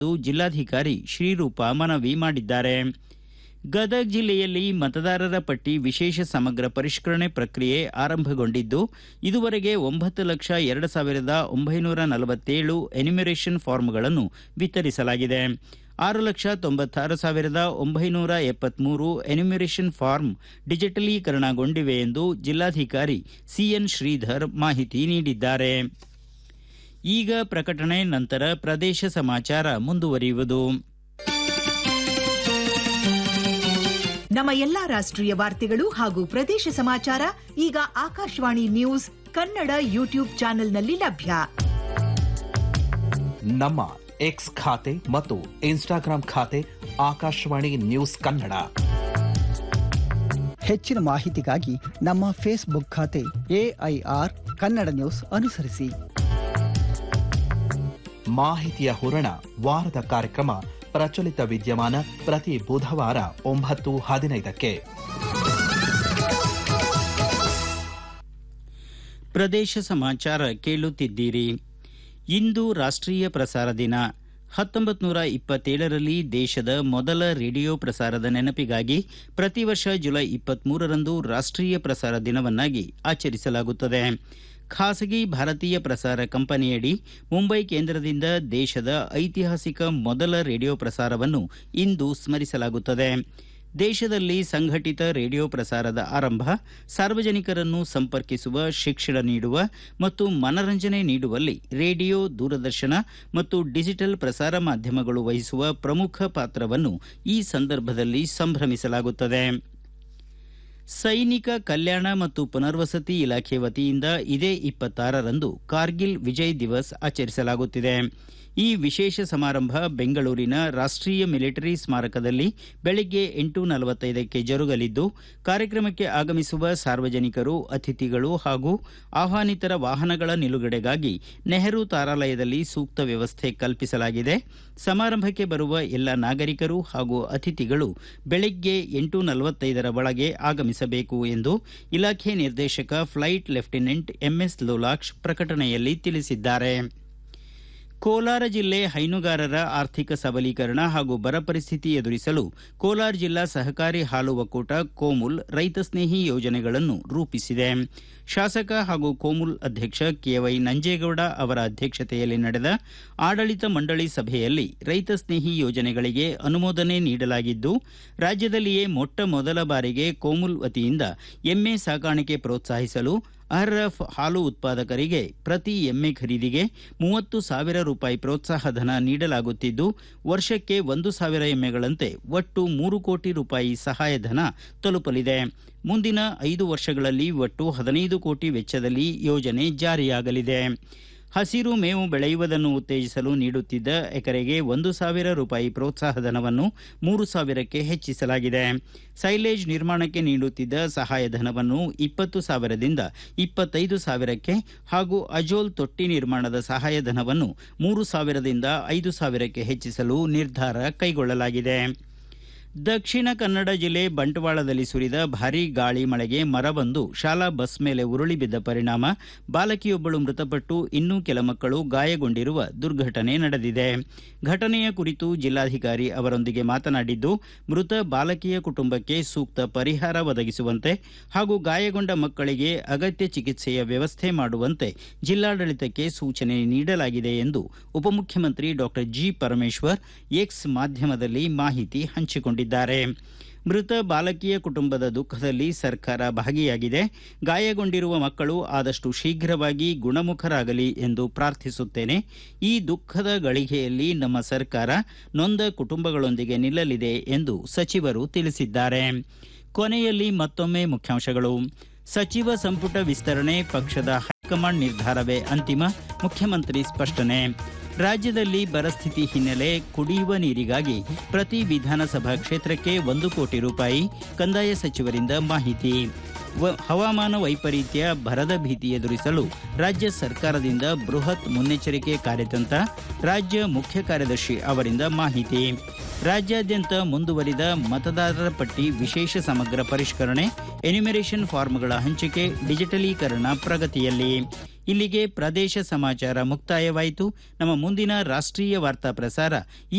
ಜಿಲ್ಲಾಧಿಕಾರಿ ಶ್ರೀರೂಪ ಮನವಿ ಮಾಡಿದ್ದಾರೆ ಗದಗ ಜಿಲ್ಲೆಯಲ್ಲಿ ಮತದಾರರ ಪಟ್ಟಿ ವಿಶೇಷ ಸಮಗ್ರ ಪರಿಷ್ಕರಣೆ ಪ್ರಕ್ರಿಯೆ ಆರಂಭಗೊಂಡಿದ್ದು ಇದುವರೆಗೆ ಒಂಬತ್ತು ಲಕ್ಷ ಎರಡು ಸಾವಿರದ ಒಂಬೈನೂರ ನಲವತ್ತೇಳು ಎನ್ಯುಮರೇಷನ್ ಫಾರ್ಮ್ಗಳನ್ನು ವಿತರಿಸಲಾಗಿದೆ ಆರು ಲಕ್ಷ ತೊಂಬತ್ತಾರು ಸಾವಿರದ ಒಂಬೈನೂರ ಎಪ್ಪತ್ಮೂರು ಎನ್ಯುಮರೇಷನ್ ಫಾರ್ಮ್ ಡಿಜಿಟಲೀಕರಣಗೊಂಡಿವೆ ಎಂದು ಜಿಲ್ಲಾಧಿಕಾರಿ ಸಿಎನ್ ಶ್ರೀಧರ್ ಮಾಹಿತಿ ನೀಡಿದ್ದಾರೆ ಈಗ ಪ್ರಕಟಣೆ ನಂತರ ಪ್ರದೇಶ ಸಮಾಚಾರ ಮುಂದುವರಿಯುವುದು ನಮ್ಮ ಎಲ್ಲಾ ರಾಷ್ಟ್ರೀಯ ವಾರ್ತೆಗಳು ಹಾಗೂ ಪ್ರದೇಶ ಸಮಾಚಾರ ಈಗ ಆಕಾಶವಾಣಿ ನ್ಯೂಸ್ ಕನ್ನಡ ಯೂಟ್ಯೂಬ್ ಚಾನೆಲ್ನಲ್ಲಿ ಲಭ್ಯ ನಮ್ಮ ಎಕ್ಸ್ ಖಾತೆ ಮತ್ತು ಇನ್ಸ್ಟಾಗ್ರಾಂ ಖಾತೆ ಆಕಾಶವಾಣಿ ನ್ಯೂಸ್ ಕನ್ನಡ ಹೆಚ್ಚಿನ ಮಾಹಿತಿಗಾಗಿ ನಮ್ಮ ಫೇಸ್ಬುಕ್ ಖಾತೆ ಎಐಆರ್ ಕನ್ನಡ ನ್ಯೂಸ್ ಅನುಸರಿಸಿ ಮಾಹಿತಿಯ ಹೂರಣ ವಾರದ ಕಾರ್ಯಕ್ರಮ ಪ್ರಚಲಿತ ವಿದ್ಯಮಾನ ಪ್ರತಿ ಬುಧವಾರ ಒಂಬತ್ತು ಹದಿನೈದಕ್ಕೆ ಪ್ರದೇಶ ಸಮಾಚಾರ ಕೇಳುತ್ತಿದ್ದೀರಿ ಇಂದು ರಾಷ್ಟ್ರೀಯ ಪ್ರಸಾರ ದಿನ ಹತ್ತೊಂಬತ್ತು ನೂರ ಇಪ್ಪತ್ತೇಳರಲ್ಲಿ ದೇಶದ ಮೊದಲ ರೇಡಿಯೋ ಪ್ರಸಾರದ ನೆನಪಿಗಾಗಿ ಪ್ರತಿ ವರ್ಷ ಜುಲೈ ಇಪ್ಪತ್ಮೂರರಂದು ರಾಷ್ಟ್ರೀಯ ಪ್ರಸಾರ ದಿನವನ್ನಾಗಿ ಆಚರಿಸಲಾಗುತ್ತದೆ ಖಾಸಗಿ ಭಾರತೀಯ ಪ್ರಸಾರ ಕಂಪನಿಯಡಿ ಮುಂಬೈ ಕೇಂದ್ರದಿಂದ ದೇಶದ ಐತಿಹಾಸಿಕ ಮೊದಲ ರೇಡಿಯೋ ಪ್ರಸಾರವನ್ನು ಇಂದು ಸ್ಮರಿಸಲಾಗುತ್ತದೆ ದೇಶದಲ್ಲಿ ಸಂಘಟಿತ ರೇಡಿಯೋ ಪ್ರಸಾರದ ಆರಂಭ ಸಾರ್ವಜನಿಕರನ್ನು ಸಂಪರ್ಕಿಸುವ ಶಿಕ್ಷಣ ನೀಡುವ ಮತ್ತು ಮನರಂಜನೆ ನೀಡುವಲ್ಲಿ ರೇಡಿಯೋ ದೂರದರ್ಶನ ಮತ್ತು ಡಿಜಿಟಲ್ ಪ್ರಸಾರ ಮಾಧ್ಯಮಗಳು ವಹಿಸುವ ಪ್ರಮುಖ ಪಾತ್ರವನ್ನು ಈ ಸಂದರ್ಭದಲ್ಲಿ ಸಂಭ್ರಮಿಸಲಾಗುತ್ತದೆ ಸೈನಿಕ ಕಲ್ಯಾಣ ಮತ್ತು ಪುನರ್ವಸತಿ ಇಲಾಖೆ ವತಿಯಿಂದ ಇದೇ ಇಪ್ಪತ್ತಾರರಂದು ಕಾರ್ಗಿಲ್ ವಿಜಯ್ ದಿವಸ್ ಆಚರಿಸಲಾಗುತ್ತಿದೆ ಈ ವಿಶೇಷ ಸಮಾರಂಭ ಬೆಂಗಳೂರಿನ ರಾಷ್ಟ್ರೀಯ ಮಿಲಿಟರಿ ಸ್ಮಾರಕದಲ್ಲಿ ಬೆಳಗ್ಗೆ ಎಂಟು ನಲವತ್ತೈದಕ್ಕೆ ಜರುಗಲಿದ್ದು ಕಾರ್ಯಕ್ರಮಕ್ಕೆ ಆಗಮಿಸುವ ಸಾರ್ವಜನಿಕರು ಅತಿಥಿಗಳು ಹಾಗೂ ಆಹ್ವಾನಿತರ ವಾಹನಗಳ ನಿಲುಗಡೆಗಾಗಿ ನೆಹರು ತಾರಾಲಯದಲ್ಲಿ ಸೂಕ್ತ ವ್ಯವಸ್ಥೆ ಕಲ್ಪಿಸಲಾಗಿದೆ ಸಮಾರಂಭಕ್ಕೆ ಬರುವ ಎಲ್ಲ ನಾಗರಿಕರು ಹಾಗೂ ಅತಿಥಿಗಳು ಬೆಳಗ್ಗೆ ಎಂಟು ನಲವತ್ತೈದರ ಒಳಗೆ ಆಗಮಿಸಬೇಕು ಎಂದು ಇಲಾಖೆ ನಿರ್ದೇಶಕ ಫ್ಲೈಟ್ ಲೆಫ್ಟಿನೆಂಟ್ ಎಂಎಸ್ ಲೋಲಾಕ್ಷ್ ಪ್ರಕಟಣೆಯಲ್ಲಿ ತಿಳಿಸಿದ್ದಾರೆ ಕೋಲಾರ ಜಿಲ್ಲೆ ಹೈನುಗಾರರ ಆರ್ಥಿಕ ಸಬಲೀಕರಣ ಹಾಗೂ ಬರ ಪರಿಸ್ಥಿತಿ ಎದುರಿಸಲು ಕೋಲಾರ ಜಿಲ್ಲಾ ಸಹಕಾರಿ ಹಾಲು ಒಕ್ಕೂಟ ಕೋಮುಲ್ ರೈತ ಸ್ನೇಹಿ ಯೋಜನೆಗಳನ್ನು ರೂಪಿಸಿದೆ ಶಾಸಕ ಹಾಗೂ ಕೋಮುಲ್ ಅಧ್ಯಕ್ಷ ಕೆವೈ ನಂಜೇಗೌಡ ಅವರ ಅಧ್ಯಕ್ಷತೆಯಲ್ಲಿ ನಡೆದ ಆಡಳಿತ ಮಂಡಳಿ ಸಭೆಯಲ್ಲಿ ರೈತ ಸ್ನೇಹಿ ಯೋಜನೆಗಳಿಗೆ ಅನುಮೋದನೆ ನೀಡಲಾಗಿದ್ದು ರಾಜ್ಯದಲ್ಲಿಯೇ ಮೊಟ್ಟ ಮೊದಲ ಬಾರಿಗೆ ಕೋಮುಲ್ ವತಿಯಿಂದ ಎಮ್ಮೆ ಸಾಕಾಣಿಕೆ ಪ್ರೋತ್ಸಾಹಿಸಲು ಅರ್ಹ ಹಾಲು ಉತ್ಪಾದಕರಿಗೆ ಪ್ರತಿ ಎಮ್ಮೆ ಖರೀದಿಗೆ ಮೂವತ್ತು ಸಾವಿರ ರೂಪಾಯಿ ಪ್ರೋತ್ಸಾಹಧನ ನೀಡಲಾಗುತ್ತಿದ್ದು ವರ್ಷಕ್ಕೆ ಒಂದು ಸಾವಿರ ಎಮ್ಮೆಗಳಂತೆ ಒಟ್ಟು ಮೂರು ಕೋಟಿ ರೂಪಾಯಿ ಸಹಾಯಧನ ತಲುಪಲಿದೆ ಮುಂದಿನ ಐದು ವರ್ಷಗಳಲ್ಲಿ ಒಟ್ಟು ಹದಿನೈದು ಕೋಟಿ ವೆಚ್ಚದಲ್ಲಿ ಯೋಜನೆ ಜಾರಿಯಾಗಲಿದೆ ಹಸಿರು ಮೇವು ಬೆಳೆಯುವುದನ್ನು ಉತ್ತೇಜಿಸಲು ನೀಡುತ್ತಿದ್ದ ಎಕರೆಗೆ ಒಂದು ಸಾವಿರ ರೂಪಾಯಿ ಪ್ರೋತ್ಸಾಹಧನವನ್ನು ಮೂರು ಸಾವಿರಕ್ಕೆ ಹೆಚ್ಚಿಸಲಾಗಿದೆ ಸೈಲೇಜ್ ನಿರ್ಮಾಣಕ್ಕೆ ನೀಡುತ್ತಿದ್ದ ಸಹಾಯಧನವನ್ನು ಇಪ್ಪತ್ತು ಸಾವಿರದಿಂದ ಇಪ್ಪತ್ತೈದು ಸಾವಿರಕ್ಕೆ ಹಾಗೂ ಅಜೋಲ್ ತೊಟ್ಟಿ ನಿರ್ಮಾಣದ ಸಹಾಯಧನವನ್ನು ಮೂರು ಸಾವಿರದಿಂದ ಐದು ಸಾವಿರಕ್ಕೆ ಹೆಚ್ಚಿಸಲು ನಿರ್ಧಾರ ಕೈಗೊಳ್ಳಲಾಗಿದೆ ದಕ್ಷಿಣ ಕನ್ನಡ ಜಿಲ್ಲೆ ಬಂಟ್ವಾಳದಲ್ಲಿ ಸುರಿದ ಭಾರೀ ಗಾಳಿ ಮಳೆಗೆ ಮರವೊಂದು ಶಾಲಾ ಬಸ್ ಮೇಲೆ ಉರುಳಿ ಬಿದ್ದ ಪರಿಣಾಮ ಬಾಲಕಿಯೊಬ್ಬಳು ಮೃತಪಟ್ಟು ಇನ್ನೂ ಕೆಲ ಮಕ್ಕಳು ಗಾಯಗೊಂಡಿರುವ ದುರ್ಘಟನೆ ನಡೆದಿದೆ ಘಟನೆಯ ಕುರಿತು ಜಿಲ್ಲಾಧಿಕಾರಿ ಅವರೊಂದಿಗೆ ಮಾತನಾಡಿದ್ದು ಮೃತ ಬಾಲಕಿಯ ಕುಟುಂಬಕ್ಕೆ ಸೂಕ್ತ ಪರಿಹಾರ ಒದಗಿಸುವಂತೆ ಹಾಗೂ ಗಾಯಗೊಂಡ ಮಕ್ಕಳಿಗೆ ಅಗತ್ಯ ಚಿಕಿತ್ಸೆಯ ವ್ಯವಸ್ಥೆ ಮಾಡುವಂತೆ ಜಿಲ್ಲಾಡಳಿತಕ್ಕೆ ಸೂಚನೆ ನೀಡಲಾಗಿದೆ ಎಂದು ಉಪಮುಖ್ಯಮಂತ್ರಿ ಡಾಕ್ಟರ್ ಜಿ ಪರಮೇಶ್ವರ್ ಎಕ್ಸ್ ಮಾಧ್ಯಮದಲ್ಲಿ ಮಾಹಿತಿ ಹಂಚಿಕೊಂಡಿದ್ದಾರೆ ಮೃತ ಬಾಲಕಿಯ ಕುಟುಂಬದ ದುಃಖದಲ್ಲಿ ಸರ್ಕಾರ ಭಾಗಿಯಾಗಿದೆ ಗಾಯಗೊಂಡಿರುವ ಮಕ್ಕಳು ಆದಷ್ಟು ಶೀಘ್ರವಾಗಿ ಗುಣಮುಖರಾಗಲಿ ಎಂದು ಪ್ರಾರ್ಥಿಸುತ್ತೇನೆ ಈ ದುಃಖದ ಗಳಿಗೆಯಲ್ಲಿ ನಮ್ಮ ಸರ್ಕಾರ ನೊಂದ ಕುಟುಂಬಗಳೊಂದಿಗೆ ನಿಲ್ಲಲಿದೆ ಎಂದು ಸಚಿವರು ತಿಳಿಸಿದ್ದಾರೆ ಕೊನೆಯಲ್ಲಿ ಮತ್ತೊಮ್ಮೆ ಮುಖ್ಯಾಂಶಗಳು ಸಚಿವ ಸಂಪುಟ ವಿಸ್ತರಣೆ ಪಕ್ಷದ ಹೈಕಮಾಂಡ್ ನಿರ್ಧಾರವೇ ಅಂತಿಮ ಮುಖ್ಯಮಂತ್ರಿ ಸ್ಪಷ್ಟನೆ ರಾಜ್ಯದಲ್ಲಿ ಬರಸ್ಥಿತಿ ಹಿನ್ನೆಲೆ ಕುಡಿಯುವ ನೀರಿಗಾಗಿ ಪ್ರತಿ ವಿಧಾನಸಭಾ ಕ್ಷೇತ್ರಕ್ಕೆ ಒಂದು ಕೋಟಿ ರೂಪಾಯಿ ಕಂದಾಯ ಸಚಿವರಿಂದ ಮಾಹಿತಿ ವ- ಹವಾಮಾನ ವೈಪರೀತ್ಯ ಬರದ ಭೀತಿ ಎದುರಿಸಲು ರಾಜ್ಯ ಸರ್ಕಾರದಿಂದ ಬೃಹತ್ ಮುನ್ನೆಚ್ಚರಿಕೆ ಕಾರ್ಯತಂತ್ರ ರಾಜ್ಯ ಮುಖ್ಯ ಕಾರ್ಯದರ್ಶಿ ಅವರಿಂದ ಮಾಹಿತಿ ರಾಜ್ಯಾದ್ಯಂತ ಮುಂದುವರಿದ ಮತದಾರರ ಪಟ್ಟಿ ವಿಶೇಷ ಸಮಗ್ರ ಪರಿಷ್ಕರಣೆ ಎನ್ಯುಮರೇಷನ್ ಫಾರ್ಮ್ಗಳ ಹಂಚಿಕೆ ಡಿಜಿಟಲೀಕರಣ ಪ್ರಗತಿಯಲ್ಲಿ ಇಲ್ಲಿಗೆ ಪ್ರದೇಶ ಸಮಾಚಾರ ಮುಕ್ತಾಯವಾಯಿತು ನಮ್ಮ ಮುಂದಿನ ರಾಷ್ಟ್ರೀಯ ವಾರ್ತಾ ಪ್ರಸಾರ ಈ